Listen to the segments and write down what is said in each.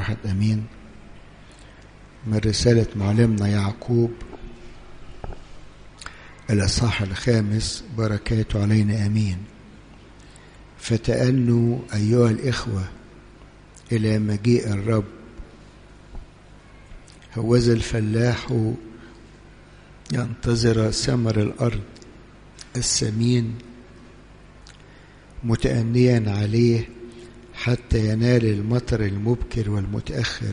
واحد أمين من رسالة معلمنا يعقوب الأصحاح الخامس بركاته علينا أمين فتأنوا أيها الإخوة إلى مجيء الرب هوذا الفلاح ينتظر ثمر الأرض السمين متأنيا عليه حتى ينال المطر المبكر والمتأخر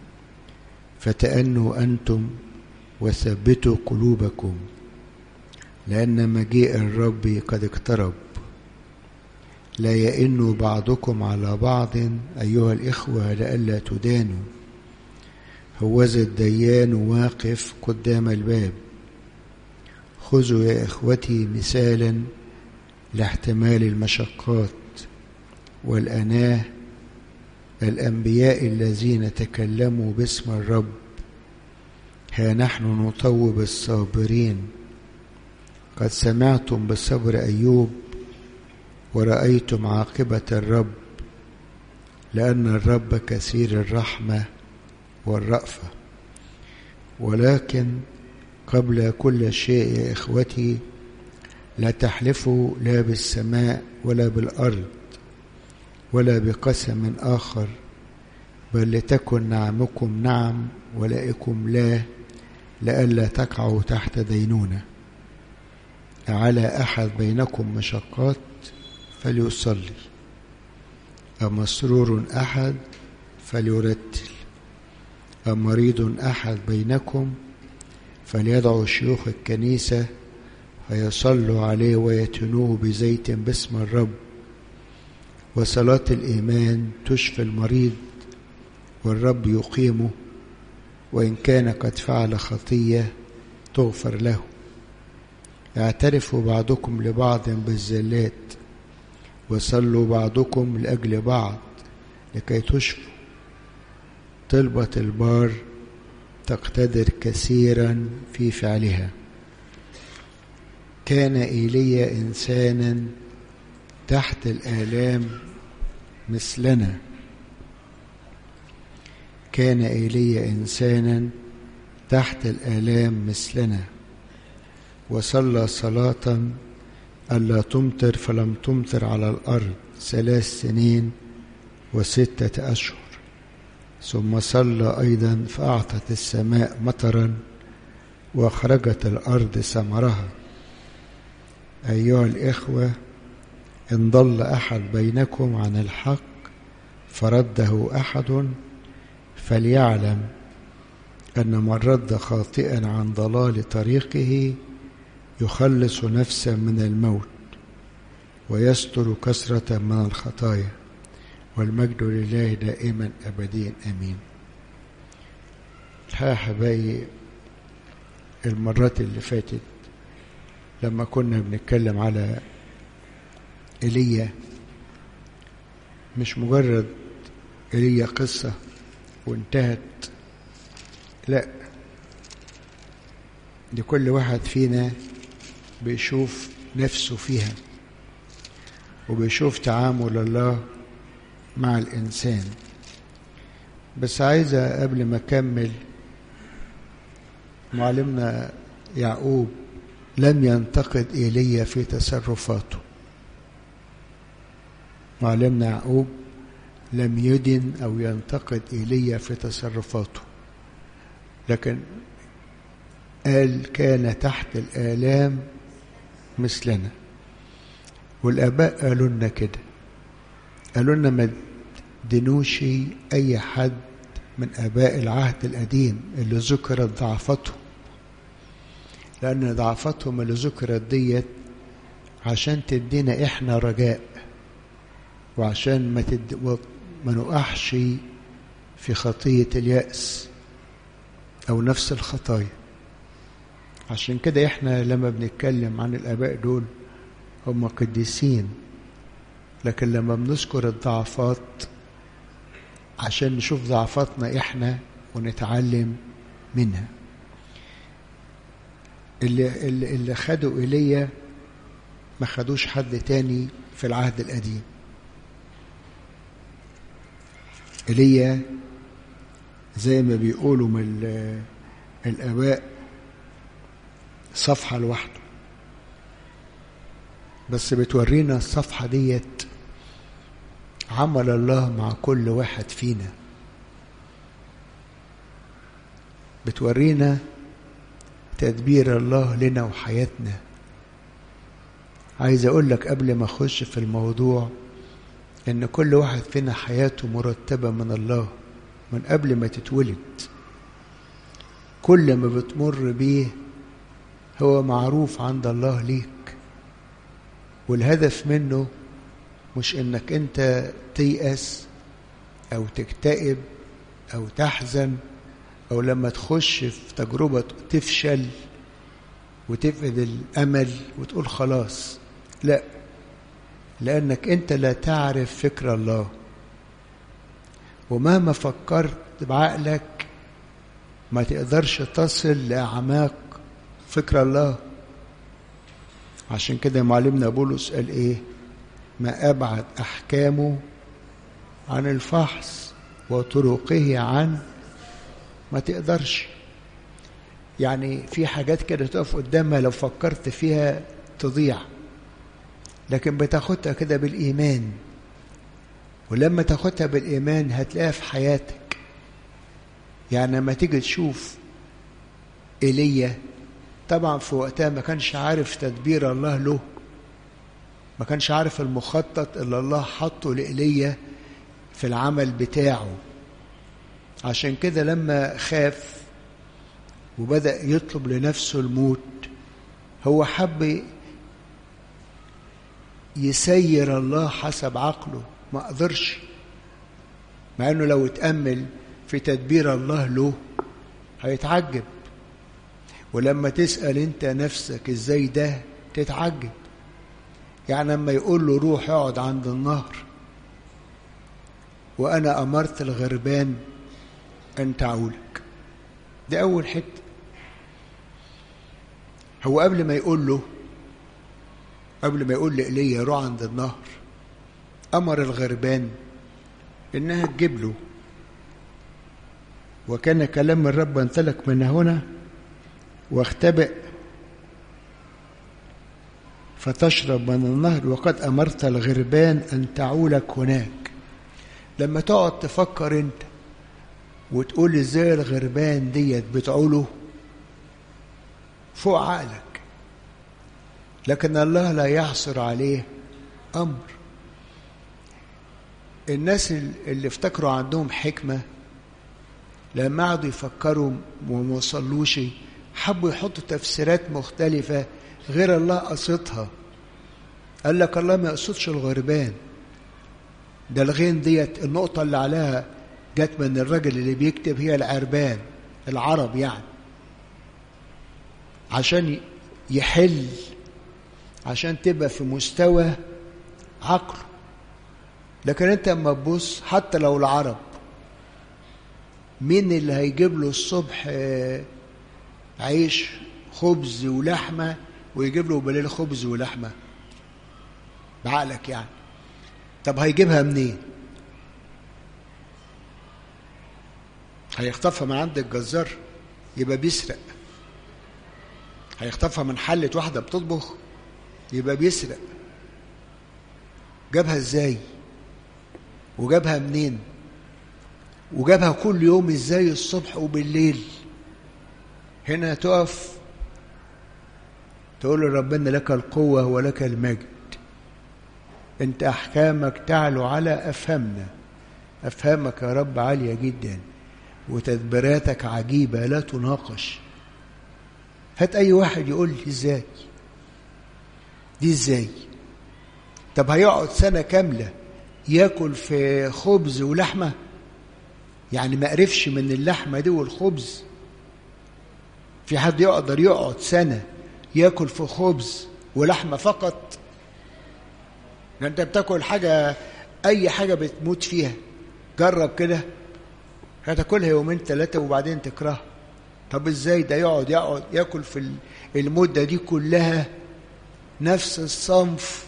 فتأنوا أنتم وثبتوا قلوبكم لأن مجيء الرب قد اقترب لا يئن بعضكم على بعض أيها الإخوة لئلا تدانوا هوذا الديان واقف قدام الباب خذوا يا إخوتي مثالا لاحتمال المشقات والأناه الأنبياء الذين تكلموا باسم الرب ها نحن نطوب الصابرين قد سمعتم بصبر أيوب ورأيتم عاقبة الرب لأن الرب كثير الرحمة والرأفة ولكن قبل كل شيء يا إخوتي لا تحلفوا لا بالسماء ولا بالأرض ولا بقسم آخر بل لتكن نعمكم نعم ولائكم لا لئلا تقعوا تحت دينونة على أحد بينكم مشقات فليصلي أمسرور أحد فليرتل أمريض أحد بينكم فليدعو شيوخ الكنيسة فيصلوا عليه ويتنوه بزيت باسم الرب وصلاة الإيمان تشفي المريض والرب يقيمه وإن كان قد فعل خطية تغفر له اعترفوا بعضكم لبعض بالزلات وصلوا بعضكم لأجل بعض لكي تشفوا طلبة البار تقتدر كثيرا في فعلها كان ايليا انسانا تحت الالام مثلنا كان ايليا انسانا تحت الالام مثلنا وصلى صلاه الا تمطر فلم تمطر على الارض ثلاث سنين وسته اشهر ثم صلى ايضا فاعطت السماء مطرا واخرجت الارض ثمرها ايها الاخوه ان ضل احد بينكم عن الحق فرده احد فليعلم ان من رد خاطئا عن ضلال طريقه يخلص نفسا من الموت ويستر كثره من الخطايا والمجد لله دائما ابديا امين الحقيقه حبايبي المرات اللي فاتت لما كنا بنتكلم على ايليا مش مجرد ايليا قصه وانتهت لا دي كل واحد فينا بيشوف نفسه فيها وبيشوف تعامل الله مع الإنسان بس عايزة قبل ما أكمل معلمنا يعقوب لم ينتقد إيليا في تصرفاته معلمنا يعقوب لم يدن أو ينتقد إيليا في تصرفاته لكن قال كان تحت الآلام مثلنا والآباء قالوا لنا كده قالوا لنا ما تدنوش أي حد من آباء العهد القديم اللي ذكرت ضعفتهم لأن ضعفتهم اللي ذكرت ديت عشان تدينا إحنا رجاء وعشان ما تد... ما نقعش في خطية اليأس أو نفس الخطايا عشان كده إحنا لما بنتكلم عن الآباء دول هم قديسين لكن لما بنذكر الضعفات عشان نشوف ضعفاتنا احنا ونتعلم منها اللي اللي, اللي خدوا ايليا ما خدوش حد تاني في العهد القديم ايليا زي ما بيقولوا من الآباء صفحة لوحده بس بتورينا الصفحة ديت عمل الله مع كل واحد فينا بتورينا تدبير الله لنا وحياتنا عايز اقول لك قبل ما اخش في الموضوع ان كل واحد فينا حياته مرتبة من الله من قبل ما تتولد كل ما بتمر بيه هو معروف عند الله ليك والهدف منه مش انك انت تيأس او تكتئب او تحزن او لما تخش في تجربة تفشل وتفقد الامل وتقول خلاص لا لانك انت لا تعرف فكر الله ومهما فكرت بعقلك ما تقدرش تصل لاعماق فكر الله عشان كده معلمنا بولس قال ايه ما ابعد احكامه عن الفحص وطرقه عن ما تقدرش يعني في حاجات كده تقف قدامها لو فكرت فيها تضيع لكن بتاخدها كده بالإيمان ولما تاخدها بالإيمان هتلاقيها في حياتك يعني لما تيجي تشوف إيليا طبعا في وقتها ما كانش عارف تدبير الله له ما كانش عارف المخطط اللي الله حطه لإيليا في العمل بتاعه عشان كده لما خاف وبدأ يطلب لنفسه الموت هو حب يسير الله حسب عقله ما قدرش مع انه لو اتأمل في تدبير الله له هيتعجب ولما تسأل انت نفسك ازاي ده تتعجب يعني لما يقول له روح اقعد عند النهر وانا امرت الغربان ان تعولك دي اول حته هو قبل ما يقول له قبل ما يقول لإيليا روح عند النهر أمر الغربان إنها تجيب له وكان كلام الرب انطلق من هنا واختبئ فتشرب من النهر وقد أمرت الغربان أن تعولك هناك لما تقعد تفكر أنت وتقول ازاي الغربان ديت بتعوله فوق عقلك لكن الله لا يحصر عليه امر الناس اللي افتكروا عندهم حكمه لما قعدوا يفكروا وما وصلوش حبوا يحطوا تفسيرات مختلفه غير الله قصدها قال لك الله ما يقصدش الغربان ده الغين ديت النقطه اللي عليها جت من الراجل اللي بيكتب هي العربان العرب يعني عشان يحل عشان تبقى في مستوى عقله لكن انت اما تبص حتى لو العرب مين اللي هيجيب له الصبح عيش خبز ولحمه ويجيب له بالليل خبز ولحمه بعقلك يعني طب هيجيبها منين هيخطفها من عند الجزار يبقى بيسرق هيخطفها من حلة واحدة بتطبخ يبقى بيسرق جابها ازاي وجابها منين وجابها كل يوم ازاي الصبح وبالليل هنا تقف تقول لربنا لك القوة ولك المجد انت احكامك تعلو على افهامنا افهامك يا رب عالية جدا وتدبيراتك عجيبة لا تناقش هات أي واحد يقول لي إزاي دي إزاي طب هيقعد سنة كاملة ياكل في خبز ولحمة يعني ما قرفش من اللحمة دي والخبز في حد يقدر يقعد سنة ياكل في خبز ولحمة فقط انت بتاكل حاجة أي حاجة بتموت فيها جرب كده هتاكلها يومين ثلاثة وبعدين تكرهها طب ازاي ده يقعد يقعد ياكل في المدة دي كلها نفس الصنف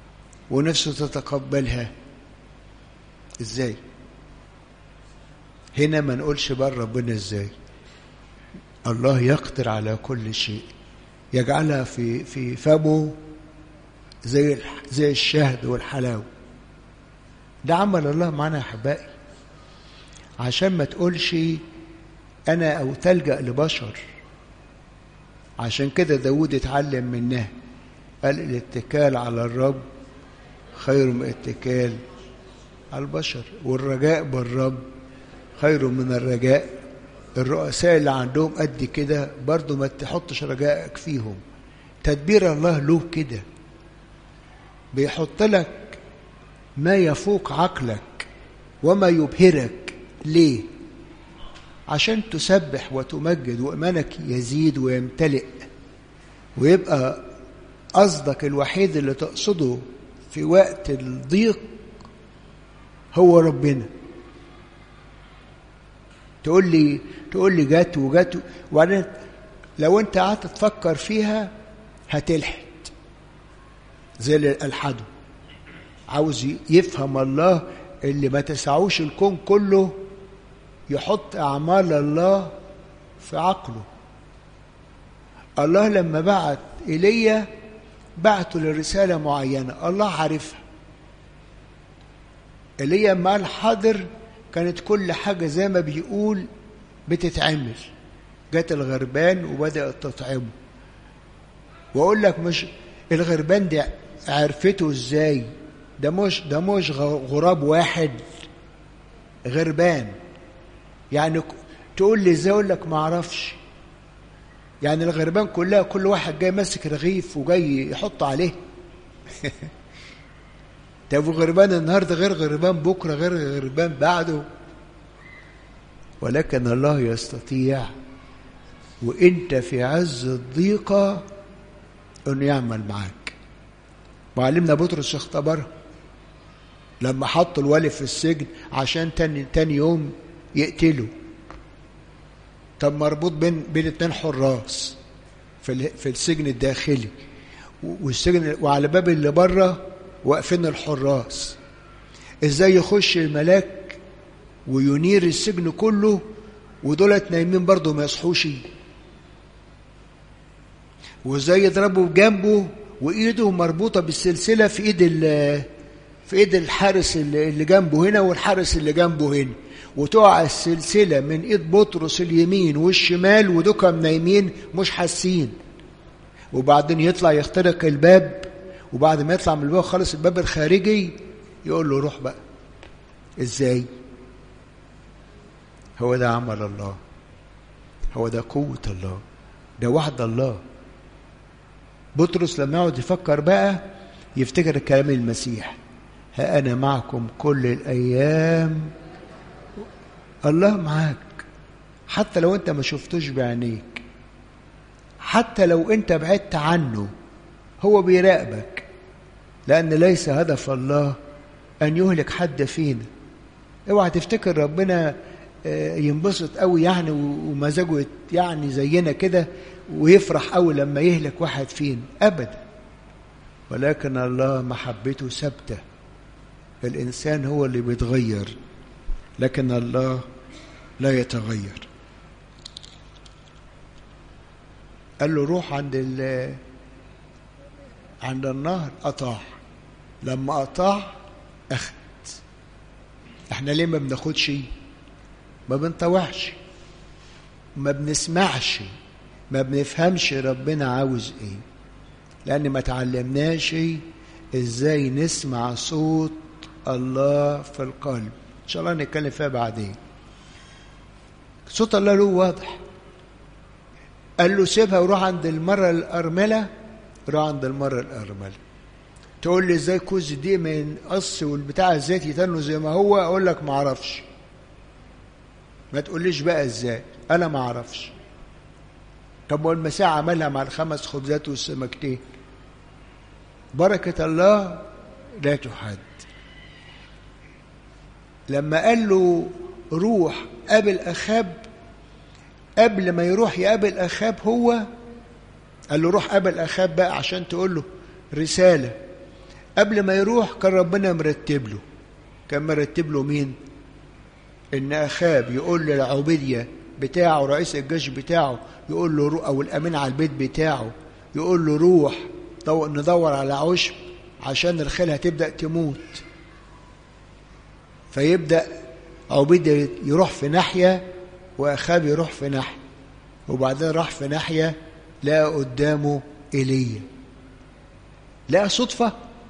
ونفسه تتقبلها ازاي هنا ما نقولش بقى ربنا ازاي الله يقدر على كل شيء يجعلها في في فمه زي زي الشهد والحلاوه ده عمل الله معانا يا احبائي عشان ما تقولش انا او تلجا لبشر عشان كده داود اتعلم منها قال الاتكال على الرب خير من الاتكال على البشر والرجاء بالرب خير من الرجاء الرؤساء اللي عندهم قد كده برضو ما تحطش رجائك فيهم تدبير الله له كده بيحط لك ما يفوق عقلك وما يبهرك ليه عشان تسبح وتمجد وإيمانك يزيد ويمتلئ ويبقى قصدك الوحيد اللي تقصده في وقت الضيق هو ربنا تقول لي تقول لي جت وجت وبعدين لو انت قعدت تفكر فيها هتلحد زي الحدو عاوز يفهم الله اللي ما تسعوش الكون كله يحط اعمال الله في عقله الله لما بعت ايليا بعته لرساله معينه الله عارفها ايليا ما الحاضر كانت كل حاجه زي ما بيقول بتتعمل جت الغربان وبدات تطعمه واقول لك مش الغربان دي عرفته ازاي ده مش ده مش غراب واحد غربان يعني تقول لي ازاي اقول لك ما اعرفش يعني الغربان كلها كل واحد جاي ماسك رغيف وجاي يحط عليه طب غربان النهارده غير غربان بكره غير غربان بعده ولكن الله يستطيع وانت في عز الضيقه انه يعمل معاك معلمنا بطرس اختبرها لما حطوا الولي في السجن عشان تاني, تاني يوم يقتله طب مربوط بين بين اتنين حراس في في السجن الداخلي والسجن وعلى باب اللي بره واقفين الحراس ازاي يخش الملاك وينير السجن كله ودولت نايمين برضه ما يصحوش وازاي يضربوا بجنبه وايده مربوطه بالسلسله في ايد في ايد الحارس اللي جنبه هنا والحارس اللي جنبه هنا وتقع السلسله من ايد بطرس اليمين والشمال ودكم نايمين مش حاسين وبعدين يطلع يخترق الباب وبعد ما يطلع من الباب خالص الباب الخارجي يقول له روح بقى ازاي هو ده عمل الله هو ده قوة الله ده وحد الله بطرس لما يقعد يفكر بقى يفتكر كلام المسيح ها أنا معكم كل الأيام الله معاك حتى لو أنت ما شفتوش بعينيك حتى لو أنت بعدت عنه هو بيراقبك لأن ليس هدف الله أن يهلك حد فينا اوعى تفتكر ربنا ينبسط قوي يعني ومزاجه يعني زينا كده ويفرح قوي لما يهلك واحد فينا ابدا ولكن الله محبته ثابته الانسان هو اللي بيتغير لكن الله لا يتغير قال له روح عند ال عند النهر اطاع لما اطاع اخذ احنا ليه ما بناخدش ما بنطوعش ما بنسمعش ما بنفهمش ربنا عاوز ايه لان ما تعلمناش ازاي نسمع صوت الله في القلب ان شاء الله نتكلم فيها بعدين صوت الله له واضح قال له سيبها وروح عند المرة الأرملة روح عند المرة الأرملة تقول لي ازاي كوز دي من قص والبتاع الزيت يتنه زي ما هو اقول لك ما اعرفش ما تقوليش بقى ازاي انا ما اعرفش طب والمساء عملها مع الخمس خبزات والسمكتين بركة الله لا تحد لما قال له روح قابل أخاب قبل ما يروح يقابل أخاب هو قال له روح قابل أخاب بقى عشان تقول له رسالة قبل ما يروح كان ربنا مرتب له كان مرتب له مين إن أخاب يقول للعبيدية بتاعه رئيس الجيش بتاعه يقول له رو- أو الأمين على البيت بتاعه يقول له روح دو- ندور على عشب عشان الخيل هتبدأ تموت فيبدأ عبيدة يروح في ناحية وأخاب يروح في ناحية وبعدين راح في ناحية لقى قدامه إيليا لقى صدفة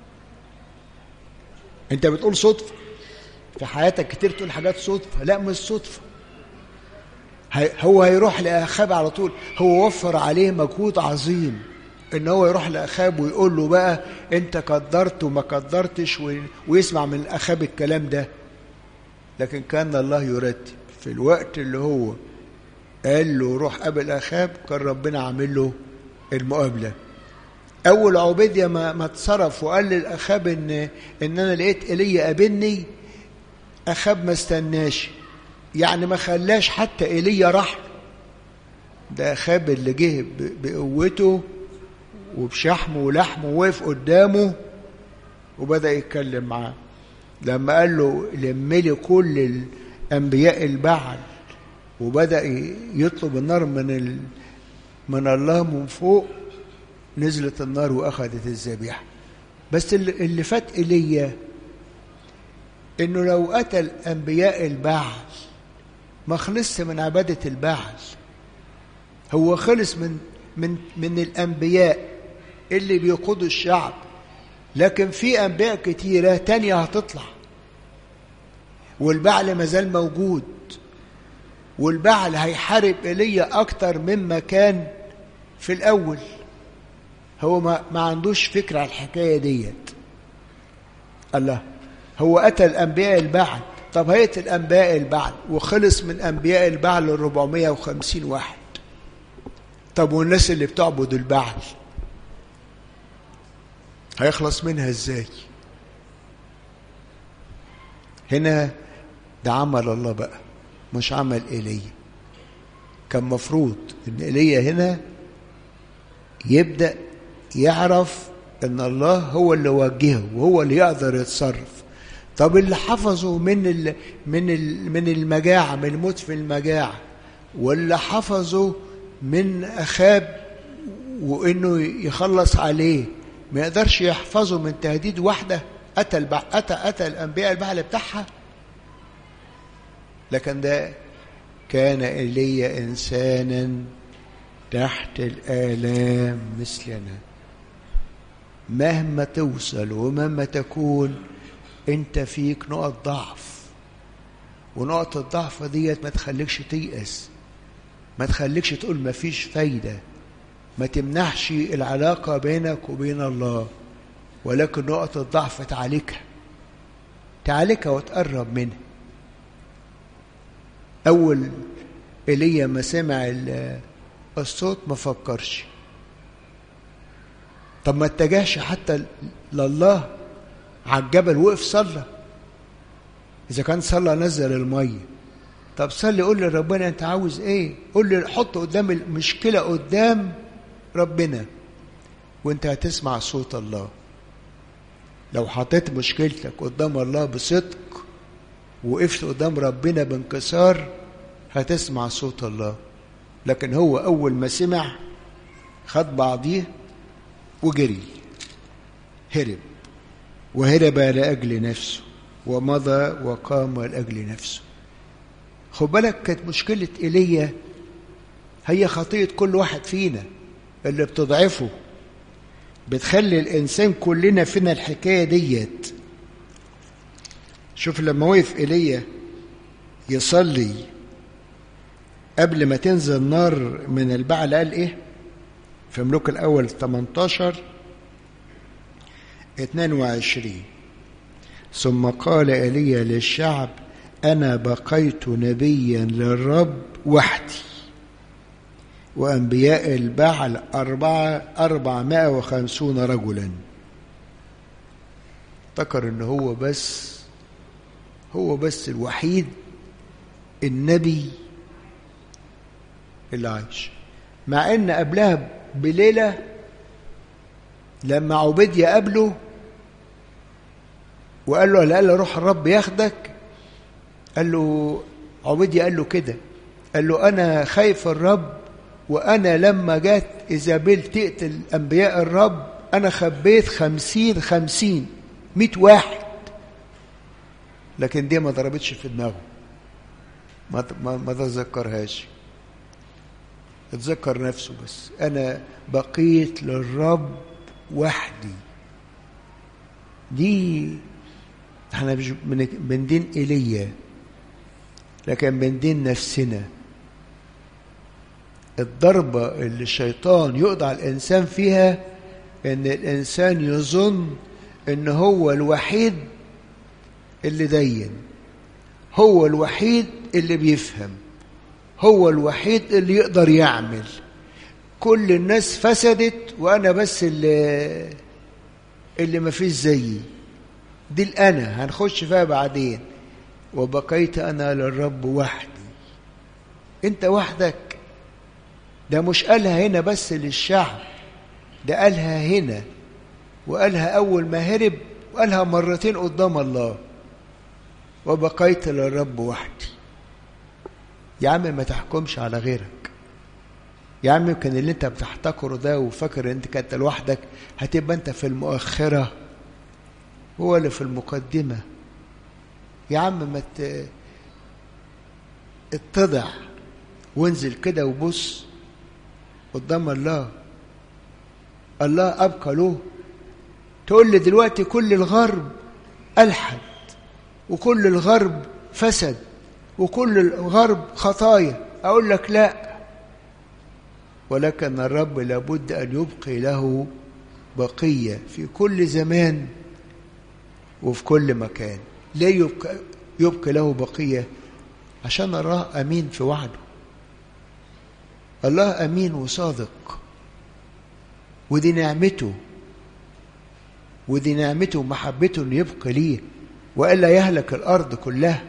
أنت بتقول صدفة في حياتك كتير تقول حاجات صدفة لا مش صدفة هي- هو هيروح لأخاب على طول هو وفر عليه مجهود عظيم ان هو يروح لاخاب ويقول له بقى انت قدرت وما قدرتش و- ويسمع من اخاب الكلام ده لكن كان الله يرتب في الوقت اللي هو قال له روح قابل اخاب كان ربنا عامل له المقابله اول عبيديا ما ما اتصرف وقال للاخاب ان ان انا لقيت ايليا قابلني اخاب ما استناش يعني ما خلاش حتى ايليا راح ده اخاب اللي جه ب- بقوته وبشحمه ولحمه وقف قدامه وبدا يتكلم معاه لما قال له لم لي كل الانبياء البعل وبدا ي- يطلب النار من ال... من الله من فوق نزلت النار واخذت الذبيحه بس اللي اللي فات ايليا انه لو قتل انبياء البعل ما خلصش من عباده البعل هو خلص من من من الانبياء اللي بيقودوا الشعب لكن في انبياء كتيره تانية هتطلع والبعل مازال موجود والبعل هيحارب ايليا اكتر مما كان في الاول هو ما, ما عندوش فكره على الحكايه ديت الله هو قتل انبياء البعل طب هيقتل انبياء البعل وخلص من انبياء البعل ال 450 واحد طب والناس اللي بتعبد البعل هيخلص منها ازاي هنا ده عمل الله بقى مش عمل ايليا كان مفروض ان ايليا هنا يبدا يعرف ان الله هو اللي وجهه وهو اللي يقدر يتصرف طب اللي حفظه من ال من ال من المجاعه من الموت في المجاعه واللي حفظه من اخاب وانه يخلص عليه ما يقدرش يحفظه من تهديد واحده اتى البع... اتى اتى الانبياء البعل بتاعها لكن ده كان ايليا انسانا تحت الالام مثلنا مهما توصل ومهما تكون انت فيك نقط ضعف ونقط الضعف ديت ما تخليكش تيأس ما تخليكش تقول ما فيش فايدة ما تمنحش العلاقة بينك وبين الله ولكن نقط الضعف تعالجها تعالجها وتقرب منها أول إيليا ما سمع الصوت ما فكرش طب ما اتجهش حتى لله على الجبل وقف صلى إذا كان صلى نزل المية طب صلي قول لربنا أنت عاوز إيه؟ قول لي حط قدام المشكلة قدام ربنا وأنت هتسمع صوت الله لو حطيت مشكلتك قدام الله بصدق وقفت قدام ربنا بانكسار هتسمع صوت الله لكن هو أول ما سمع خد بعضيه وجري هرب وهرب لأجل نفسه ومضى وقام لأجل نفسه خد بالك كانت مشكلة إيليا هي خطية كل واحد فينا اللي بتضعفه بتخلي الإنسان كلنا فينا الحكاية ديت شوف لما وقف إيليا يصلي قبل ما تنزل نار من البعل قال إيه في ملوك الأول 18 22 ثم قال ايليا للشعب انا بقيت نبيا للرب وحدي وانبياء البعل أربعة أربعمائة وخمسون رجلا افتكر ان هو بس هو بس الوحيد النبي اللي عايش مع ان قبلها بليله لما عبيديا قابله وقال له لألا روح الرب ياخدك قال له عبيدي قال له كده قال له أنا خايف الرب وأنا لما جت إيزابيل تقتل أنبياء الرب أنا خبيت خمسين خمسين مئة واحد لكن دي ما ضربتش في دماغه ما ما, ما تذكرهاش اتذكر نفسه بس أنا بقيت للرب وحدي دي احنا مش بندين ايليا لكن بندين نفسنا الضربة اللي الشيطان يقضع الإنسان فيها إن الإنسان يظن إن هو الوحيد اللي دين هو الوحيد اللي بيفهم هو الوحيد اللي يقدر يعمل كل الناس فسدت وأنا بس اللي اللي ما فيش زيي دي الأنا هنخش فيها بعدين وبقيت أنا للرب وحدي أنت وحدك ده مش قالها هنا بس للشعب ده قالها هنا وقالها أول ما هرب وقالها مرتين قدام الله وبقيت للرب وحدي يا عم ما تحكمش على غيرك يا عم يمكن اللي انت بتحتقره ده وفاكر انت كنت لوحدك هتبقى انت في المؤخرة هو اللي في المقدمة يا عم ما ت... اتضع وانزل كده وبص قدام الله الله أبقى له تقول لي دلوقتي كل الغرب ألحد وكل الغرب فسد وكل الغرب خطايا أقول لك لا ولكن الرب لابد أن يبقي له بقية في كل زمان وفي كل مكان ليه يبقى, يبقي له بقية عشان الله أمين في وعده الله أمين وصادق ودي نعمته ودي نعمته ومحبته انه يبقى ليه والا يهلك الارض كلها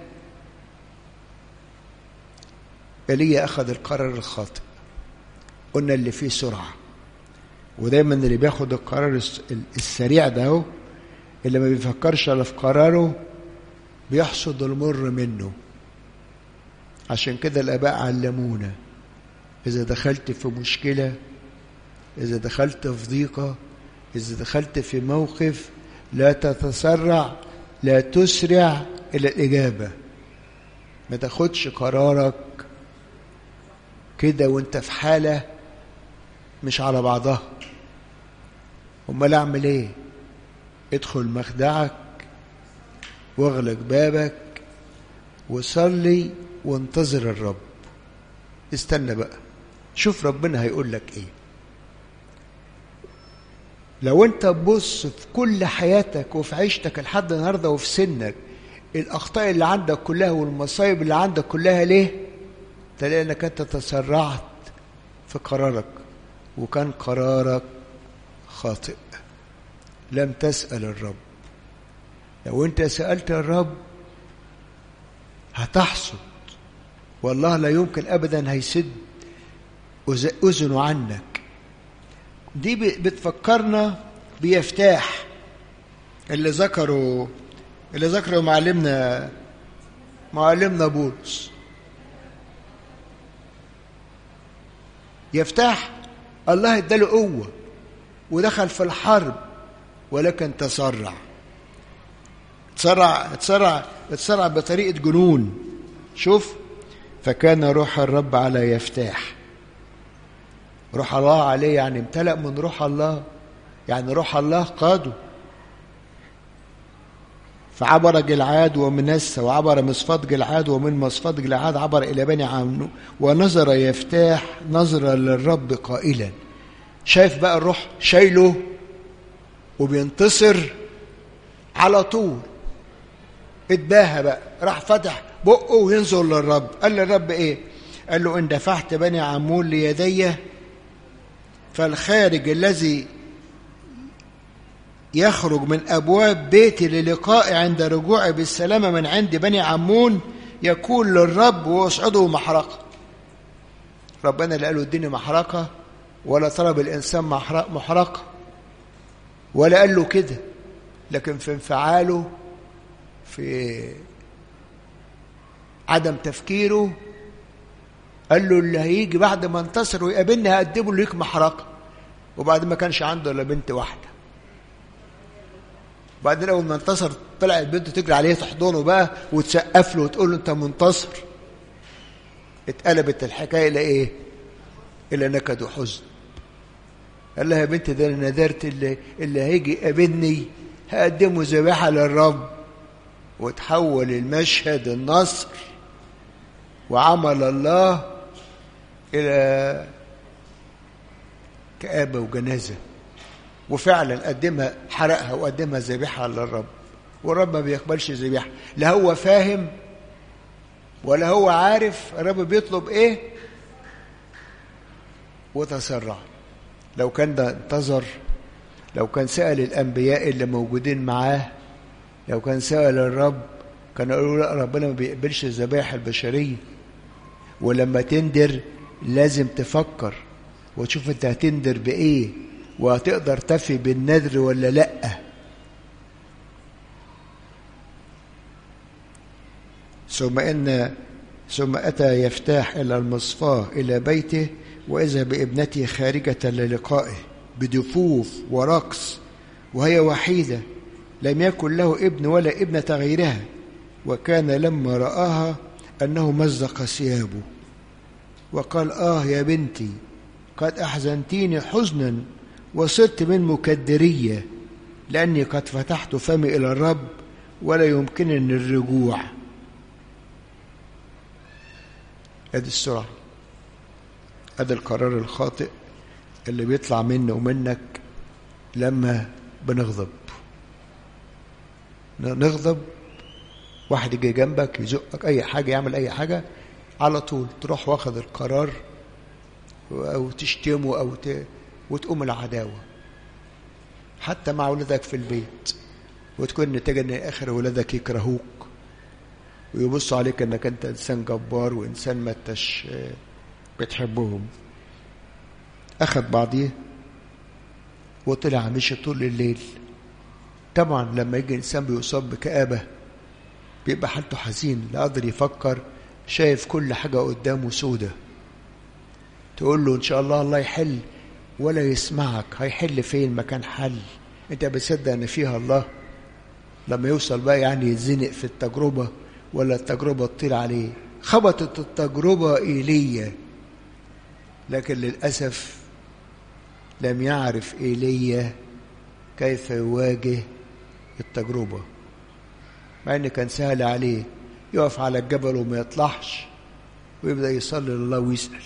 ايليا اخذ القرار الخاطئ قلنا اللي فيه سرعه ودايما اللي بياخد القرار السريع ده هو اللي ما بيفكرش الا في قراره بيحصد المر منه عشان كده الاباء علمونا اذا دخلت في مشكله اذا دخلت في ضيقه إذا دخلت في موقف لا تتسرع لا تسرع إلى الإجابة ما تاخدش قرارك كده وانت في حالة مش على بعضها امال اعمل ايه ادخل مخدعك واغلق بابك وصلي وانتظر الرب استنى بقى شوف ربنا هيقول لك ايه لو انت تبص في كل حياتك وفي عيشتك لحد النهارده وفي سنك الاخطاء اللي عندك كلها والمصايب اللي عندك كلها ليه تلاقي انك انت تسرعت في قرارك وكان قرارك خاطئ لم تسأل الرب لو انت سألت الرب هتحصد والله لا يمكن ابدا هيسد اذنه عنك دي بتفكرنا بيفتاح اللي ذكروا اللي ذكروا معلمنا معلمنا بولس يفتاح الله اداله قوة ودخل في الحرب ولكن تسرع تسرع تسرع تسرع بطريقة جنون شوف فكان روح الرب على يفتاح روح الله عليه يعني امتلأ من روح الله يعني روح الله قاده فعبر جلعاد ومنسى وعبر مصفات جلعاد ومن مصفات جلعاد عبر إلى بني عمنو ونظر يفتاح نظرة للرب قائلا شايف بقى الروح شايله وبينتصر على طول اتباهى بقى راح فتح بقه وينظر للرب قال للرب ايه قال له ان دفعت بني عمون ليدي فالخارج الذي يخرج من أبواب بيتي للقائي عند رجوعي بالسلامة من عند بني عمون يكون للرب ويصعده محرقة ربنا اللي قالوا اديني محرقة ولا طلب الإنسان محرقة ولا قال له كده لكن في انفعاله في عدم تفكيره قال له اللي هيجي بعد ما انتصر ويقابلني هقدمه ليك محرقة وبعد ما كانش عنده الا بنت واحدة وبعدين اول ما انتصر طلعت بنته تجري عليه تحضنه بقى وتسقف له وتقول له انت منتصر اتقلبت الحكايه الى ايه؟ الى نكد وحزن قال لها يا بنت ده انا نذرت اللي, اللي هيجي يقابلني هقدمه ذبيحه للرب وتحول المشهد النصر وعمل الله الى كآبة وجنازة وفعلا قدمها حرقها وقدمها ذبيحة للرب والرب ما بيقبلش ذبيحة لا هو فاهم ولا هو عارف الرب بيطلب ايه وتسرع لو كان ده انتظر لو كان سأل الأنبياء اللي موجودين معاه لو كان سأل الرب كان يقولوا لا ربنا ما بيقبلش الذبائح البشرية ولما تندر لازم تفكر وتشوف انت هتندر بإيه وهتقدر تفي بالنذر ولا لأ ثم إن ثم أتى يفتاح إلى المصفاة إلى بيته وإذا بابنته خارجة للقائه بدفوف ورقص وهي وحيدة لم يكن له ابن ولا ابنة غيرها وكان لما رآها أنه مزق ثيابه وقال آه يا بنتي قد أحزنتيني حزنا وصرت من مكدرية لأني قد فتحت فمي إلى الرب ولا يمكنني الرجوع ادي السرعة ادي القرار الخاطئ اللي بيطلع مني ومنك لما بنغضب نغضب واحد يجي جنبك يزقك اي حاجة يعمل اي حاجة على طول تروح واخد القرار او تشتمه او ت... وتقوم العداوة حتى مع ولادك في البيت وتكون النتيجة ان اخر ولادك يكرهوك ويبصوا عليك انك انت انسان جبار وانسان ما انتش بتحبهم اخذ بعضيه وطلع مشي طول الليل طبعا لما يجي انسان بيصاب بكآبة بيبقى حالته حزين لا قادر يفكر شايف كل حاجة قدامه سودة تقول له ان شاء الله الله يحل ولا يسمعك هيحل فين مكان حل انت بتصدق ان فيها الله لما يوصل بقى يعني يتزنق في التجربة ولا التجربة تطير عليه خبطت التجربة إيليا لكن للأسف لم يعرف إيليا كيف يواجه التجربة مع إن كان سهل عليه يقف على الجبل وما يطلعش ويبدأ يصلي لله ويسأل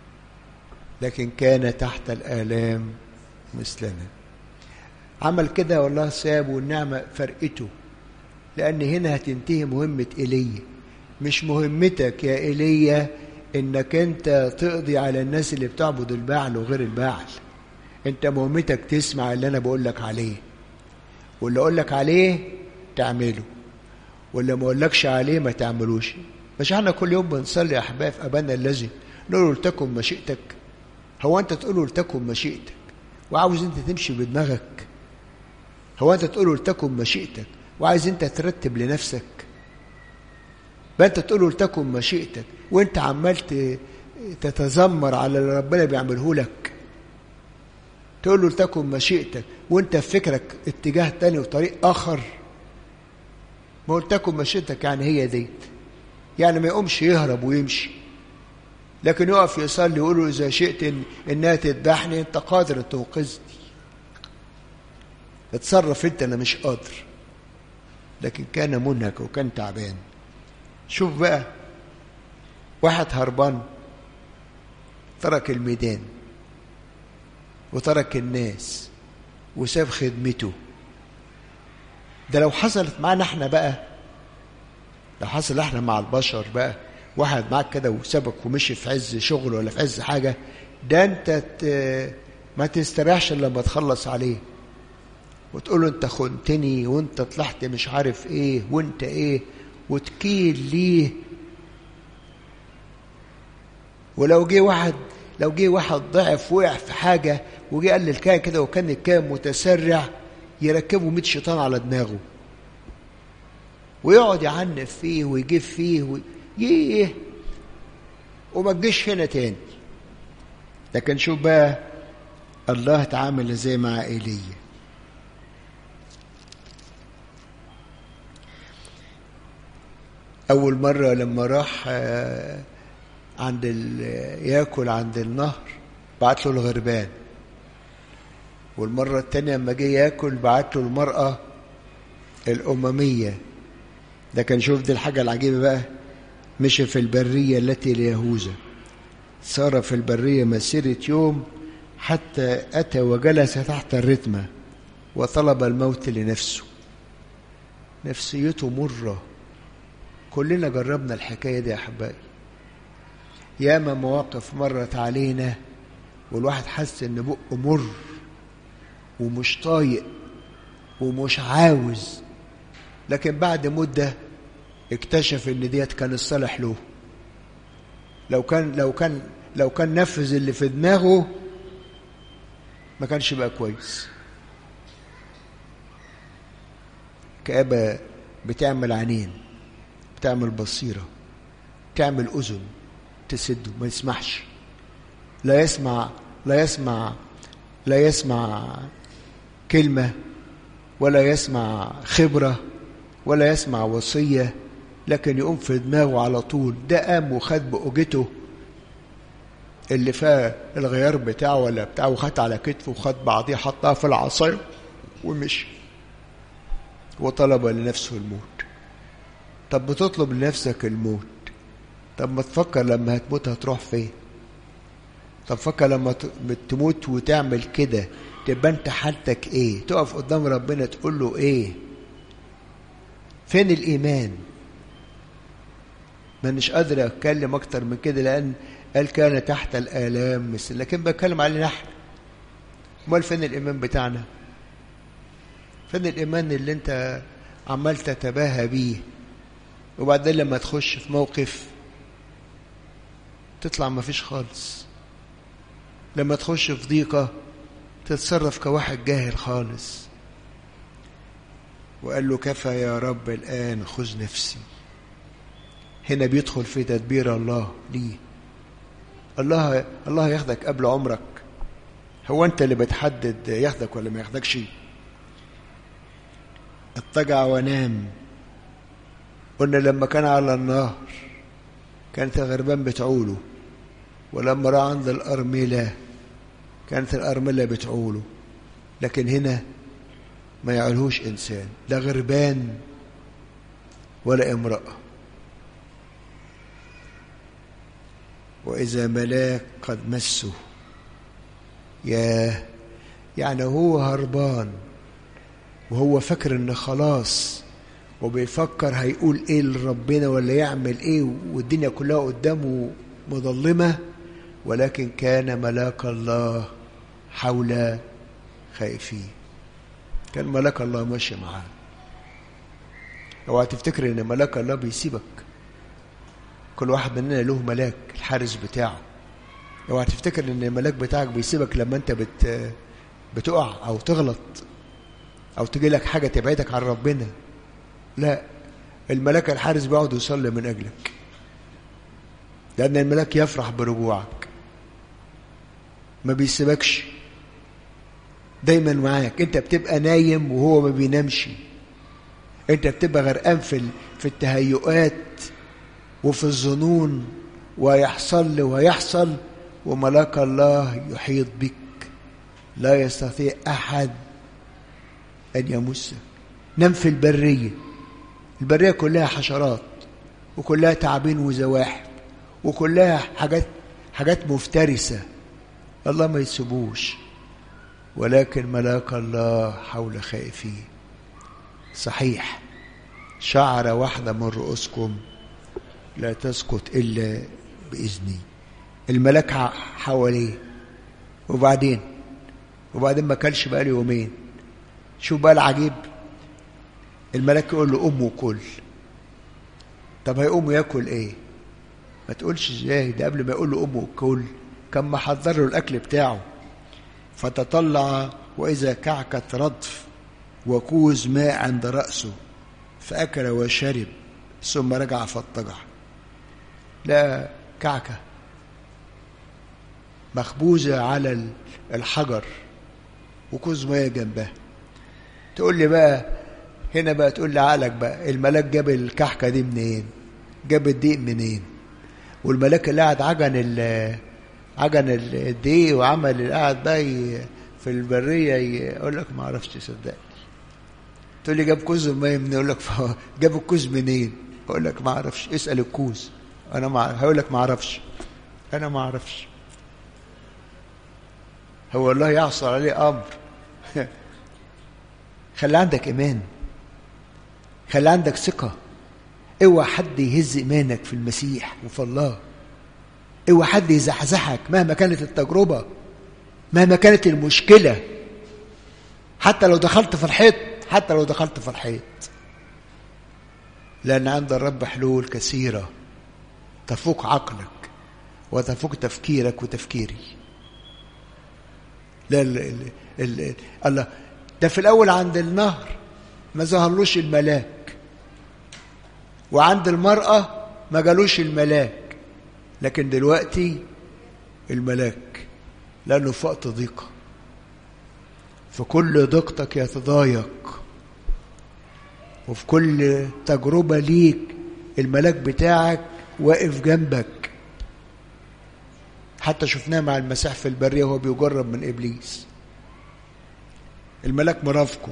لكن كان تحت الآلام مثلنا عمل كده والله ساب والنعمة فرقته لأن هنا هتنتهي مهمة إيليا مش مهمتك يا إيليا إنك أنت تقضي على الناس اللي بتعبد البعل وغير البعل أنت مهمتك تسمع اللي أنا بقول لك عليه واللي أقول لك عليه تعمله واللي ما أقولكش عليه ما تعملوش مش احنا كل يوم بنصلي يا أحباب أبانا الذي نقول له لتكن مشيئتك هو أنت تقول له لتكن مشيئتك وعاوز أنت تمشي بدماغك هو أنت تقول له لتكن مشيئتك وعايز انت ترتب لنفسك بقى انت تقول له لتكن مشيئتك وانت عمال تتذمر على اللي ربنا بيعمله لك تقول له لتكن مشيئتك وانت في فكرك اتجاه تاني وطريق اخر ما قلت تكن مشيئتك يعني هي ديت يعني ما يقومش يهرب ويمشي لكن يقف يصلي ويقول له اذا شئت إن انها تذبحني انت قادر ان تنقذني اتصرف انت انا مش قادر لكن كان منهك وكان تعبان شوف بقى واحد هربان ترك الميدان وترك الناس وساب خدمته ده لو حصلت معانا احنا بقى لو حصل احنا مع البشر بقى واحد معاك كده وسابك ومشي في عز شغل ولا في عز حاجة ده انت ما تستريحش الا لما تخلص عليه وتقول له انت خنتني وانت طلعت مش عارف ايه وانت ايه وتكيل ليه ولو جه واحد لو جه واحد ضعف وقع في حاجه وجه قال للكاهن كده وكان الكاهن متسرع يركبوا 100 شيطان على دماغه ويقعد يعنف فيه ويجيب فيه ييه وما تجيش هنا تاني لكن شوف بقى الله تعامل ازاي مع ايليا اول مره لما راح عند ياكل عند النهر بعت له الغربان والمره الثانيه لما جه ياكل بعت له المراه الامميه ده كان شوف دي الحاجه العجيبه بقى مشي في البريه التي ليهوذا سار في البريه مسيره يوم حتى اتى وجلس تحت الرتمه وطلب الموت لنفسه نفسيته مره كلنا جربنا الحكايه دي يا احبائي ياما مواقف مرت علينا والواحد حس ان بقه مر ومش طايق ومش عاوز لكن بعد مده اكتشف ان ديت كان الصالح له لو كان لو كان لو كان نفذ اللي في دماغه ما كانش بقى كويس كآبة بتعمل عينين بتعمل بصيرة تعمل أذن تسده ما يسمعش لا يسمع لا يسمع لا يسمع كلمة ولا يسمع خبرة ولا يسمع وصية لكن يقوم في دماغه على طول ده قام وخد بأوجته اللي فيها الغيار بتاعه ولا بتاعه وخد على كتفه وخد بعضيه حطها في العصاية ومشي وطلب لنفسه الموت طب بتطلب لنفسك الموت طب ما تفكر لما هتموت هتروح فين طب فكر لما تموت وتعمل كده تبقى انت حالتك ايه تقف قدام ربنا تقول له ايه فين الايمان ما مش قادر اتكلم اكتر من كده لان قال كان تحت الالام مثل لكن بتكلم علينا احنا امال فين الايمان بتاعنا فين الايمان اللي انت عمال تتباهى بيه وبعدين لما تخش في موقف تطلع ما فيش خالص لما تخش في ضيقة تتصرف كواحد جاهل خالص وقال له كفى يا رب الآن خذ نفسي هنا بيدخل في تدبير الله ليه الله الله ياخدك قبل عمرك هو انت اللي بتحدد ياخدك ولا ما ياخدكش اضطجع ونام قلنا لما كان على النهر كانت الغربان بتعوله ولما راح عند الأرملة كانت الأرملة بتعوله لكن هنا ما يعلهوش إنسان لا غربان ولا امرأة وإذا ملاك قد مسه ياه يعني هو هربان وهو فاكر ان خلاص وبيفكر هيقول ايه لربنا ولا يعمل ايه والدنيا كلها قدامه مظلمه ولكن كان ملاك الله حول خائفين كان ملاك الله ماشي معاه اوعى تفتكر ان ملاك الله بيسيبك كل واحد مننا له ملاك الحارس بتاعه اوعى تفتكر ان الملاك بتاعك بيسيبك لما انت بت بتقع او تغلط او تجي لك حاجه تبعدك عن ربنا لا الملاك الحارس بيقعد يصلي من اجلك لان الملاك يفرح برجوعك ما بيسيبكش دايما معاك انت بتبقى نايم وهو ما بينامش انت بتبقى غرقان في في التهيؤات وفي الظنون ويحصل لي ويحصل وملاك الله يحيط بك لا يستطيع احد ان يمسك نام في البريه البريه كلها حشرات وكلها تعابين وزواحف وكلها حاجات حاجات مفترسه الله ما يسيبوش ولكن ملاك الله حول خائفين صحيح شعرة واحدة من رؤوسكم لا تسقط إلا بإذني الملاك حواليه وبعدين وبعدين ما كلش بقى يومين شوف بقى العجيب الملاك يقول له قوم وكل طب هيقوم ياكل ايه ما تقولش ازاي ده قبل ما يقول له قوم وكل كان محضر له الاكل بتاعه فتطلع واذا كعكه ردف وكوز ماء عند راسه فاكل وشرب ثم رجع فاضطجع لا كعكة مخبوزة على الحجر وكوز مية جنبها تقول لي بقى هنا بقى تقول لي عقلك بقى الملاك جاب الكحكة دي منين جاب الدقيق منين والملاك اللي قاعد عجن ال عجن الدقيق وعمل اللي قاعد بقى في البرية يقول لك ما اعرفش صدقني تقول لي جاب كوز المية منين يقول لك جاب الكوز منين اقول لك ما اعرفش اسال الكوز انا ما هقول لك ما اعرفش انا ما اعرفش هو الله يعصر عليه امر خلي عندك ايمان خلي عندك ثقه اوعى حد يهز ايمانك في المسيح وفي الله اوعى حد يزحزحك مهما كانت التجربه مهما كانت المشكله حتى لو دخلت في الحيط حتى لو دخلت في الحيط لأن عند الرب حلول كثيرة تفوق عقلك وتفوق تفكيرك وتفكيري لا ال ال ال الله ده في الأول عند النهر ما ظهرلوش الملاك وعند المرأة ما جالوش الملاك لكن دلوقتي الملاك لأنه في وقت ضيقة في كل ضيقتك يتضايق وفي كل تجربة ليك الملاك بتاعك واقف جنبك حتى شفناه مع المسيح في البرية وهو بيجرب من إبليس الملاك مرافقه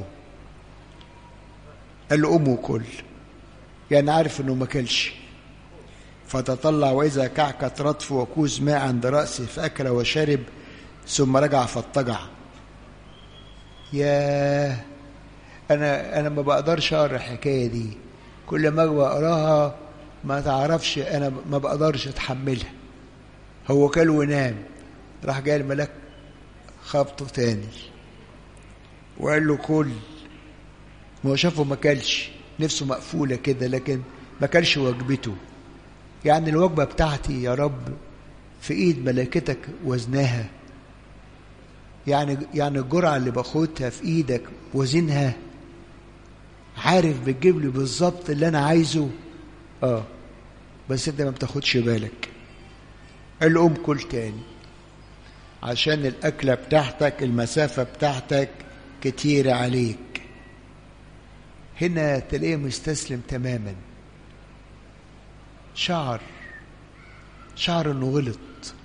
قال له قوم وكل يعني عارف انه ما كلش فتطلع واذا كعكة رطف وكوز ماء عند رأسه فأكل وشرب ثم رجع فاضطجع ياه انا انا ما بقدرش اقرا الحكايه دي كل ما بقراها ما تعرفش انا ما بقدرش اتحملها هو كل ونام راح جاي الملاك خبطه تاني وقال له كل ما هو شافه ما كلش نفسه مقفوله كده لكن ما كلش وجبته يعني الوجبه بتاعتي يا رب في ايد ملائكتك وزنها يعني يعني الجرعه اللي باخدها في ايدك وزنها عارف بتجيب لي بالظبط اللي انا عايزه اه بس انت ما بتاخدش بالك قال له قوم كل تاني عشان الاكله بتاعتك المسافه بتاعتك كتيره عليك هنا تلاقيه مستسلم تماما شعر شعر انه غلط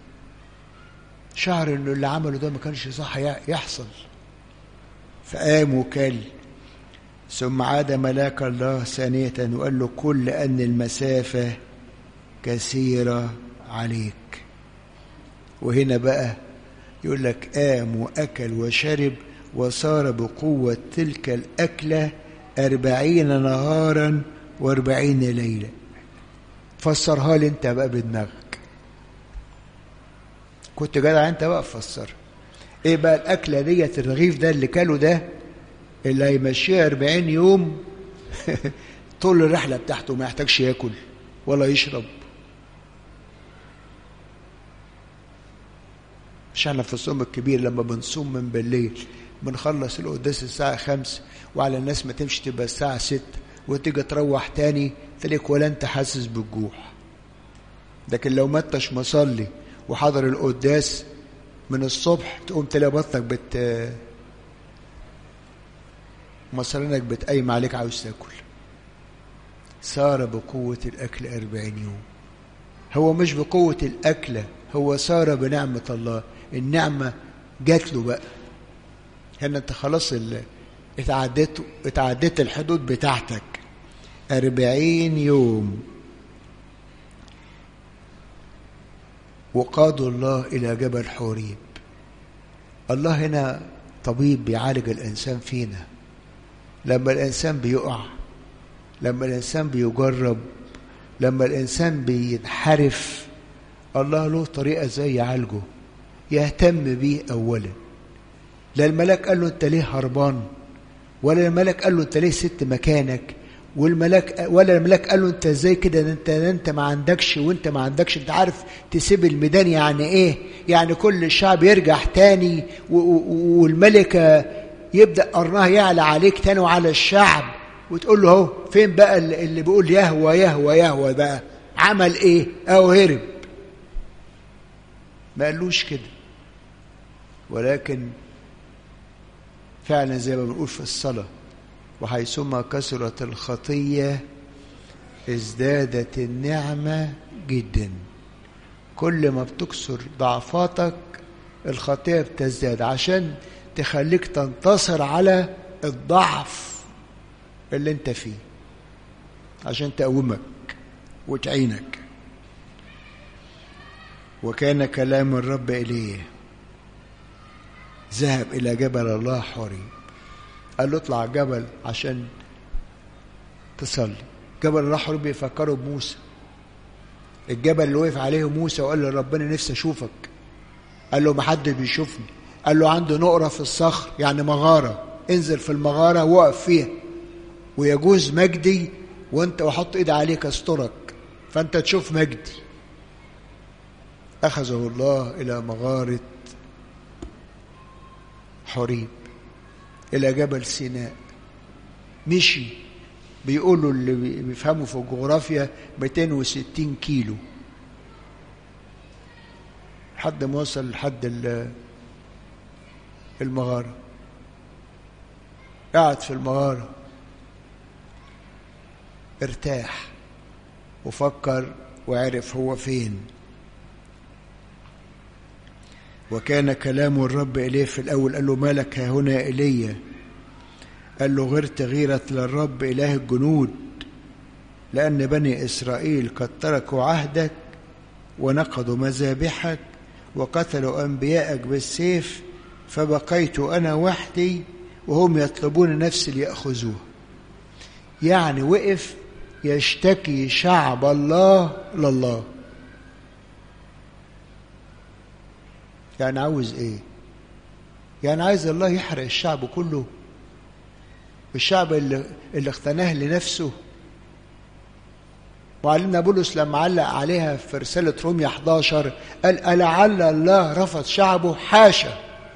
شعر انه اللي عمله ده ما كانش صح يحصل فقام وكل ثم عاد ملاك الله ثانية وقال له كل أن المسافة كثيرة عليك وهنا بقى يقول لك قام وأكل وشرب وصار بقوة تلك الأكلة أربعين نهارا وأربعين ليلة فسرها لي أنت بقى بدماغك كنت جدع أنت بقى فسر إيه بقى الأكلة ديت الرغيف ده اللي كاله ده اللي هيمشيها 40 يوم طول الرحله بتاعته ما يحتاجش ياكل ولا يشرب مش احنا في الصوم الكبير لما بنصوم من بالليل بنخلص القداس الساعة خمس وعلى الناس ما تمشي تبقى الساعة ست وتيجي تروح تاني تلاقيك ولا انت حاسس بالجوع لكن لو ما انتش مصلي وحضر القداس من الصبح تقوم تلاقي بطنك بت مصرنك بتقيم عليك عاوز تاكل سار بقوة الأكل أربعين يوم هو مش بقوة الأكلة هو سار بنعمة الله النعمة جات له بقى هنا انت خلاص اتعديت اتعديت الحدود بتاعتك أربعين يوم وقادوا الله إلى جبل حوريب الله هنا طبيب بيعالج الإنسان فينا لما الإنسان بيقع لما الإنسان بيجرب لما الإنسان بينحرف الله له طريقة ازاي يعالجه يهتم بيه أولا لا الملاك قال له أنت ليه هربان ولا الملاك قال له أنت ليه ست مكانك والملاك ولا الملاك قال له انت ازاي كده انت انت ما عندكش وانت ما عندكش انت عارف تسيب الميدان يعني ايه يعني كل الشعب يرجع تاني والملكه يبدا قرنها يعلى عليك تاني وعلى الشعب وتقول له اهو فين بقى اللي بيقول يهوى يهوى يهوى بقى عمل ايه او هرب ما قالوش كده ولكن فعلا زي ما بنقول في الصلاة وحيثما كثرت الخطية ازدادت النعمة جدا كل ما بتكسر ضعفاتك الخطية بتزداد عشان تخليك تنتصر على الضعف اللي انت فيه عشان تقومك وتعينك وكان كلام الرب إليه ذهب إلى جبل الله حريم قال له اطلع جبل عشان تصلي جبل الله حريم بيفكروا بموسى الجبل اللي وقف عليه موسى وقال له ربنا نفسي اشوفك قال له محدش بيشوفني قال له عنده نقرة في الصخر يعني مغارة انزل في المغارة وقف فيها ويجوز مجدي وانت وحط ايدي عليك استرك فانت تشوف مجدي اخذه الله الى مغارة حريب الى جبل سيناء مشي بيقولوا اللي بيفهموا في الجغرافيا 260 كيلو لحد ما وصل لحد المغارة قعد في المغارة ارتاح وفكر وعرف هو فين وكان كلام الرب إليه في الأول قال له مالك ها هنا إلي قال له غرت غيرة للرب إله الجنود لأن بني إسرائيل قد تركوا عهدك ونقضوا مذابحك وقتلوا أنبياءك بالسيف فبقيت أنا وحدي وهم يطلبون نفسي ليأخذوها يعني وقف يشتكي شعب الله لله يعني عاوز ايه يعني عايز الله يحرق الشعب كله الشعب اللي, اللي اختناه لنفسه معلمنا بولس لما علق عليها في رسالة رومية 11 قال ألعل الله رفض شعبه حاشا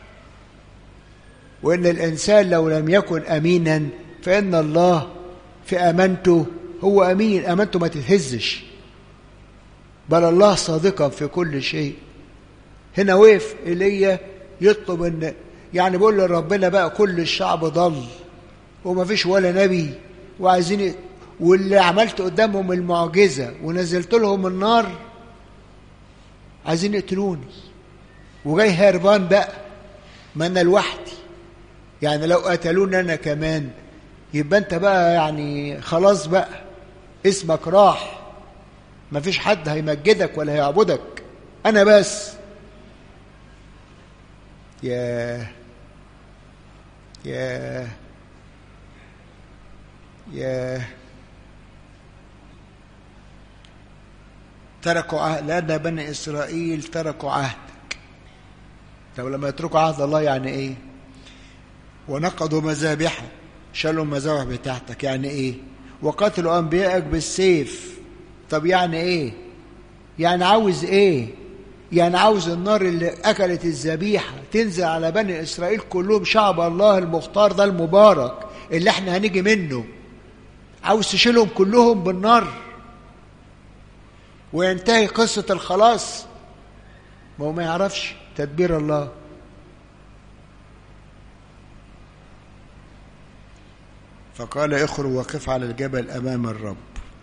وإن الإنسان لو لم يكن أمينا فإن الله في أمانته هو أمين أمانته ما تتهزش بل الله صادقا في كل شيء هنا وقف ايليا يطلب ان يعني بيقول لربنا بقى كل الشعب ضل وما فيش ولا نبي وعايزين واللي عملت قدامهم المعجزة ونزلت لهم النار عايزين يقتلوني وجاي هربان بقى ما انا لوحدي يعني لو قتلوني انا كمان يبقى انت بقى يعني خلاص بقى اسمك راح ما فيش حد هيمجدك ولا هيعبدك انا بس يا يا يا تركوا عهد لأن بني إسرائيل تركوا عهدك طب لما يتركوا عهد الله يعني إيه ونقضوا مذابحه شالوا المذابح بتاعتك يعني إيه وقتلوا أنبيائك بالسيف طب يعني إيه يعني عاوز إيه يعني عاوز النار اللي أكلت الذبيحة تنزل على بني إسرائيل كلهم شعب الله المختار ده المبارك اللي احنا هنيجي منه عاوز تشيلهم كلهم بالنار وينتهي قصة الخلاص ما هو ما يعرفش تدبير الله فقال اخرج وقف على الجبل أمام الرب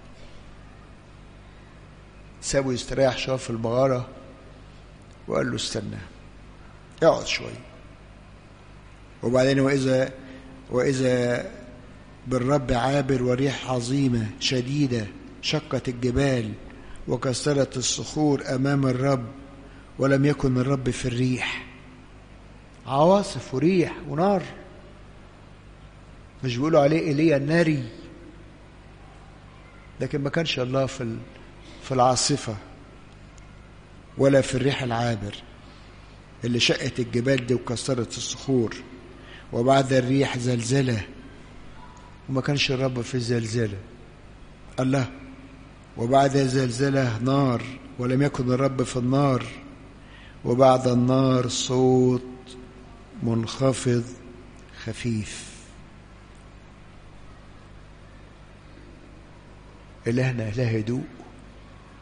سابه يستريح شوية في المغارة وقال له استنى اقعد شوية وبعدين وإذا وإذا بالرب عابر وريح عظيمة شديدة شقت الجبال وكسرت الصخور أمام الرب ولم يكن الرب في الريح عواصف وريح ونار مش بيقولوا عليه ايليا الناري لكن ما كانش الله في في العاصفة ولا في الريح العابر اللي شقت الجبال دي وكسرت الصخور وبعد الريح زلزلة وما كانش الرب في الزلزلة الله وبعد زلزلة نار ولم يكن الرب في النار وبعد النار صوت منخفض خفيف إلهنا إله هدوء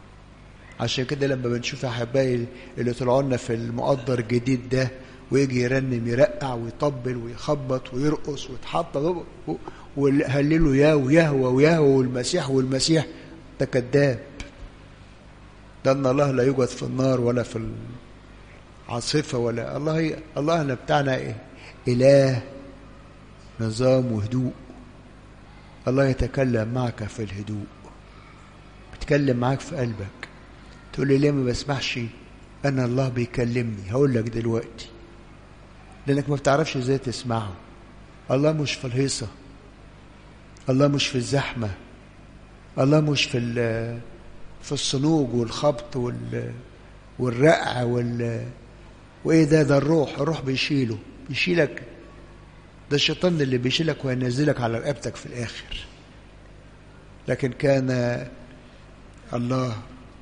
عشان كده لما بنشوف احبائي اللي طلعوا لنا في المقدر الجديد ده ويجي يرنم يرقع ويطبل ويخبط ويرقص ويتحط ويهللوا يا ويهوى ويهوى والمسيح والمسيح ده كذاب ده ان الله لا يوجد في النار ولا في العاصفه ولا الله الله اللي بتاعنا إيه؟ اله نظام وهدوء الله يتكلم معك في الهدوء بيتكلم معاك في قلبك تقول لي ليه ما بسمعش انا الله بيكلمني هقول لك دلوقتي لانك ما بتعرفش ازاي تسمعه الله مش في الهيصه الله مش في الزحمه الله مش في في الصنوج والخبط وال والرقع وال وايه ده ده الروح الروح بيشيله بيشيلك ده الشيطان اللي بيشيلك وينزلك على رقبتك في الاخر لكن كان الله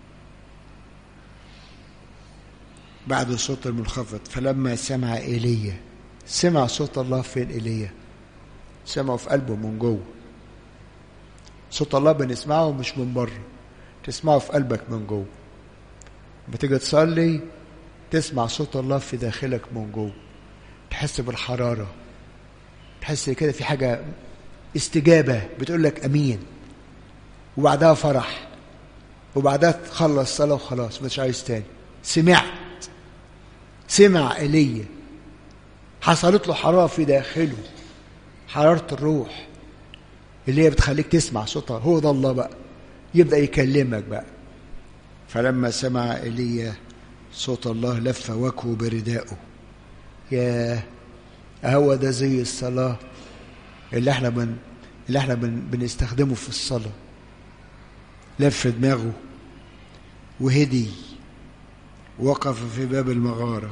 بعد صوت المنخفض فلما سمع ايليا سمع صوت الله فين ايليا سمعه في قلبه من جوه صوت الله بنسمعه مش من بره تسمعه في قلبك من جوه بتيجي تصلي تسمع صوت الله في داخلك من جوه تحس بالحراره تحس كده في حاجه استجابه بتقول لك امين وبعدها فرح وبعدها تخلص صلاه وخلاص مش عايز تاني سمعت سمع ايليا حصلت له حراره في داخله حراره الروح اللي هي بتخليك تسمع صوتها هو ده الله بقى يبدا يكلمك بقى فلما سمع ايليا صوت الله لف وجهه بردائه يا هو ده زي الصلاه اللي احنا بن اللي احنا بن بنستخدمه في الصلاه لف دماغه وهدي وقف في باب المغاره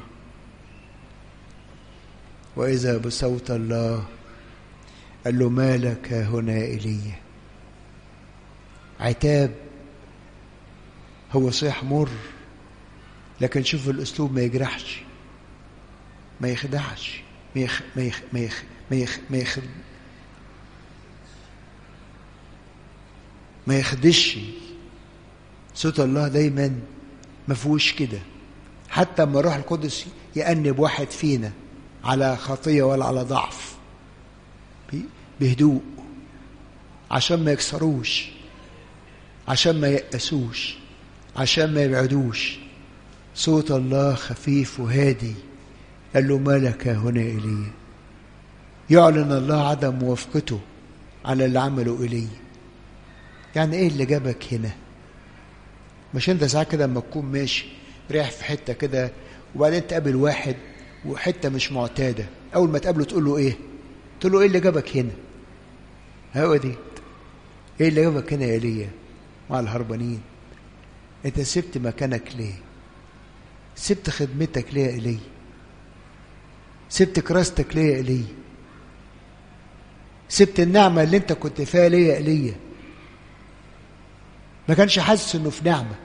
واذا بصوت الله قال له ما لك هنا ايليا عتاب هو صيح مر لكن شوف الاسلوب ما يجرحش ما يخدعش ما يخ ما يخ ما يخ ما يخ ما يخ ما يخدش صوت الله دايما ما فيهوش كده حتى اما الروح القدس يأنب واحد فينا على خطيه ولا على ضعف بهدوء عشان ما يكسروش عشان ما يأسوش عشان ما يبعدوش صوت الله خفيف وهادي قال له ما لك هنا إلي يعلن الله عدم موافقته على اللي عمله إلي يعني ايه اللي جابك هنا مش انت ساعات كده لما تكون ماشي رايح في حته كده وبعدين تقابل واحد وحته مش معتاده اول ما تقابله تقول له ايه تقول له ايه اللي جابك هنا هو دي ايه اللي جابك هنا يا ليا مع الهربانين انت سبت مكانك ليه سبت خدمتك ليه يا ايليا سبت كراستك ليه يا ايليا سبت النعمه اللي انت كنت فيها ليه يا ايليا ما كانش حاسس انه في نعمه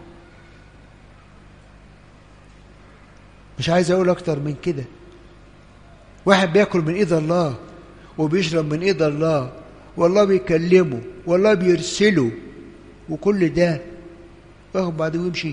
مش عايز اقول اكتر من كده واحد بياكل من ايد الله وبيشرب من ايد الله والله بيكلمه والله بيرسله وكل ده واخد بعضه ويمشي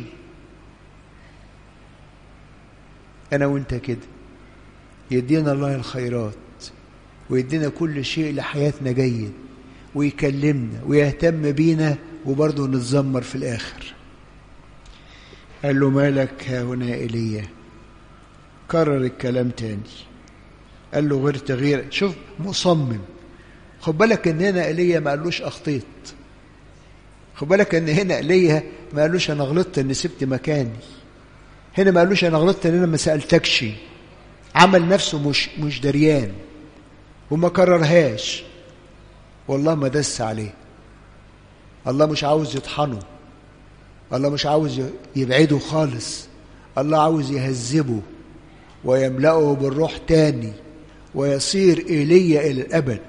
انا وانت كده يدينا الله الخيرات ويدينا كل شيء لحياتنا جيد ويكلمنا ويهتم بينا وبرضه نتذمر في الاخر قال له مالك ها هنا ايليا كرر الكلام تاني قال له غير تغيير شوف مصمم خد بالك ان هنا ايليا ما قالوش اخطيت خد بالك ان هنا ايليا ما قالوش انا غلطت اني سبت مكاني هنا ما قالوش انا غلطت ان انا ما سالتكش عمل نفسه مش مش دريان وما كررهاش والله ما دس عليه الله مش عاوز يطحنه الله مش عاوز يبعده خالص الله عاوز يهذبه ويملأه بالروح تاني ويصير إيليا إلى الأبد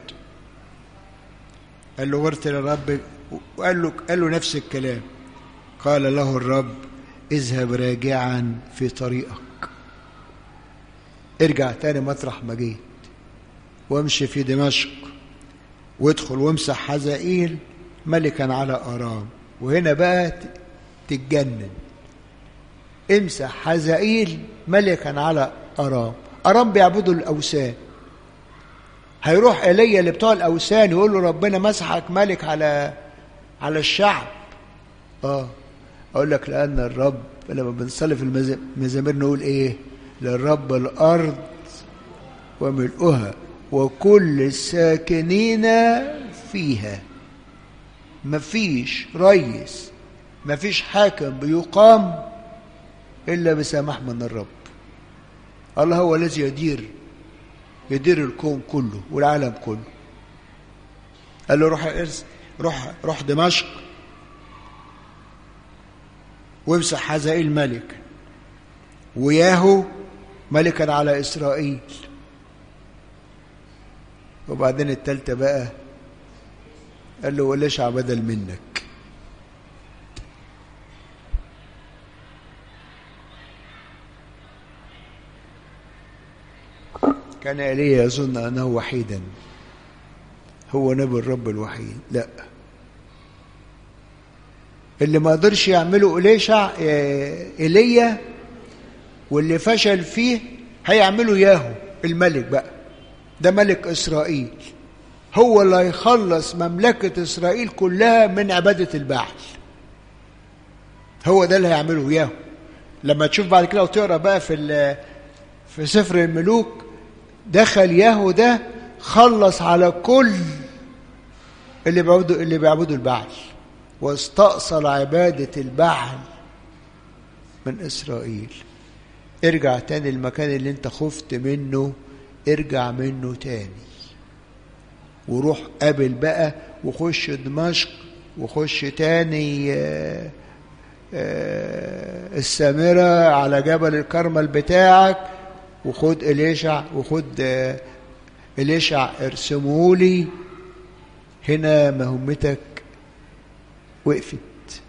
قال له غرت للرب وقال له قال له نفس الكلام قال له الرب اذهب راجعا في طريقك ارجع تاني مطرح ما جيت وامشي في دمشق وادخل وامسح حزائيل ملكا على ارام وهنا بقى تتجنن امسح حزائيل ملكا على أرام أرام بيعبدوا الأوثان هيروح ايليا اللي بتوع الاوثان يقول له ربنا مسحك ملك على على الشعب اه اقول لك لان الرب لما بنصلي في المزامير نقول ايه للرب الارض وملؤها وكل الساكنين فيها مفيش ريس مفيش حاكم بيقام الا بسماح من الرب الله هو الذي يدير يدير الكون كله والعالم كله قال له روح ارس روح روح دمشق وامسح حزائيل ملك وياهو ملكا على اسرائيل وبعدين التالتة بقى قال له وليش بدل منك كان ايليا يظن انه وحيدا هو نبي الرب الوحيد لا اللي ما قدرش يعمله إليشع ايليا واللي فشل فيه هيعمله ياهو الملك بقى ده ملك اسرائيل هو اللي هيخلص مملكة إسرائيل كلها من عبادة البعل هو ده اللي هيعمله ياهو لما تشوف بعد كده وتقرا بقى في في سفر الملوك دخل ياهو ده خلص على كل اللي بيعبدوا اللي بيعبدوا البعل واستأصل عبادة البعل من إسرائيل ارجع تاني المكان اللي انت خفت منه ارجع منه تاني وروح قابل بقى وخش دمشق وخش تاني آآ آآ السامرة على جبل الكرمل بتاعك وخد إليشع وخد إليشع ارسمولي هنا مهمتك وقفت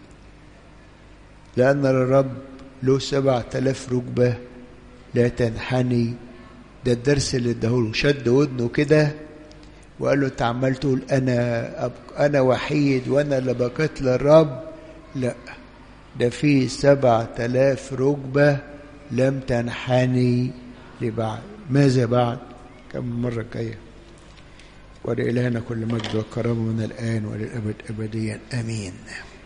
لأن الرب له سبعة آلاف ركبة لا تنحني ده الدرس اللي اداهوله شد ودنه كده وقال له انت عمال تقول انا انا وحيد وانا اللي بقيت للرب لا ده في سبعة آلاف ركبة لم تنحني لبعد ماذا بعد كم المرة الجاية ولإلهنا كل مجد وكرامة من الآن وللأبد أبديا آمين